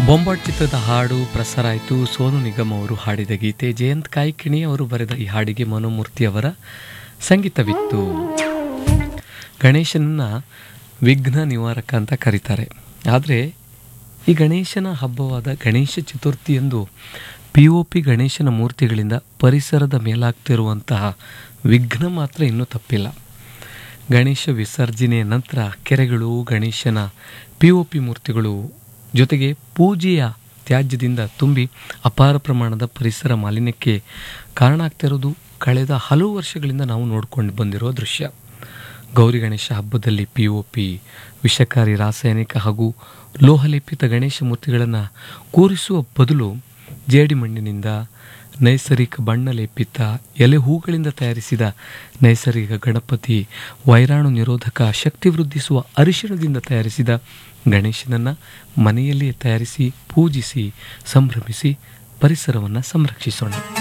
ಬೊಂಬಾಟ್ ಚಿತ್ರದ ಹಾಡು ಪ್ರಸಾರ ಆಯಿತು ಸೋನು ನಿಗಮ್ ಅವರು ಹಾಡಿದ ಗೀತೆ ಜಯಂತ್ ಕಾಯ್ಕಿಣಿ ಅವರು ಬರೆದ ಈ ಹಾಡಿಗೆ ಮನೋಮೂರ್ತಿ ಅವರ ಸಂಗೀತವಿತ್ತು ಗಣೇಶನನ್ನ ವಿಘ್ನ ನಿವಾರಕ ಅಂತ ಕರೀತಾರೆ ಆದರೆ ಈ ಗಣೇಶನ ಹಬ್ಬವಾದ ಗಣೇಶ ಚತುರ್ಥಿಯಂದು ಪಿ ಒ ಪಿ ಗಣೇಶನ ಮೂರ್ತಿಗಳಿಂದ ಪರಿಸರದ ಮೇಲಾಗ್ತಿರುವಂತಹ ವಿಘ್ನ ಮಾತ್ರ ಇನ್ನೂ ತಪ್ಪಿಲ್ಲ ಗಣೇಶ ವಿಸರ್ಜನೆಯ ನಂತರ ಕೆರೆಗಳು ಗಣೇಶನ ಪಿ ಒ ಪಿ ಮೂರ್ತಿಗಳು ಜೊತೆಗೆ ಪೂಜೆಯ ತ್ಯಾಜ್ಯದಿಂದ ತುಂಬಿ ಅಪಾರ ಪ್ರಮಾಣದ ಪರಿಸರ ಮಾಲಿನ್ಯಕ್ಕೆ ಕಾರಣ ಆಗ್ತಿರೋದು ಕಳೆದ ಹಲವು ವರ್ಷಗಳಿಂದ ನಾವು ನೋಡ್ಕೊಂಡು ಬಂದಿರೋ ದೃಶ್ಯ ಗೌರಿ ಗಣೇಶ ಹಬ್ಬದಲ್ಲಿ ಪಿ ಒ ಪಿ ವಿಷಕಾರಿ ರಾಸಾಯನಿಕ ಹಾಗೂ ಲೋಹಲೇಪಿತ ಗಣೇಶ ಮೂರ್ತಿಗಳನ್ನು ಕೂರಿಸುವ ಬದಲು ಜೇಡಿ ಮಣ್ಣಿನಿಂದ ನೈಸರ್ಗಿಕ ಬಣ್ಣ ಲೇಪಿತ ಎಲೆ ಹೂಗಳಿಂದ ತಯಾರಿಸಿದ ನೈಸರ್ಗಿಕ ಗಣಪತಿ ವೈರಾಣು ನಿರೋಧಕ ಶಕ್ತಿ ವೃದ್ಧಿಸುವ ಅರಿಶಿಣದಿಂದ ತಯಾರಿಸಿದ ಗಣೇಶನನ್ನು ಮನೆಯಲ್ಲಿಯೇ ತಯಾರಿಸಿ ಪೂಜಿಸಿ ಸಂಭ್ರಮಿಸಿ ಪರಿಸರವನ್ನು ಸಂರಕ್ಷಿಸೋಣ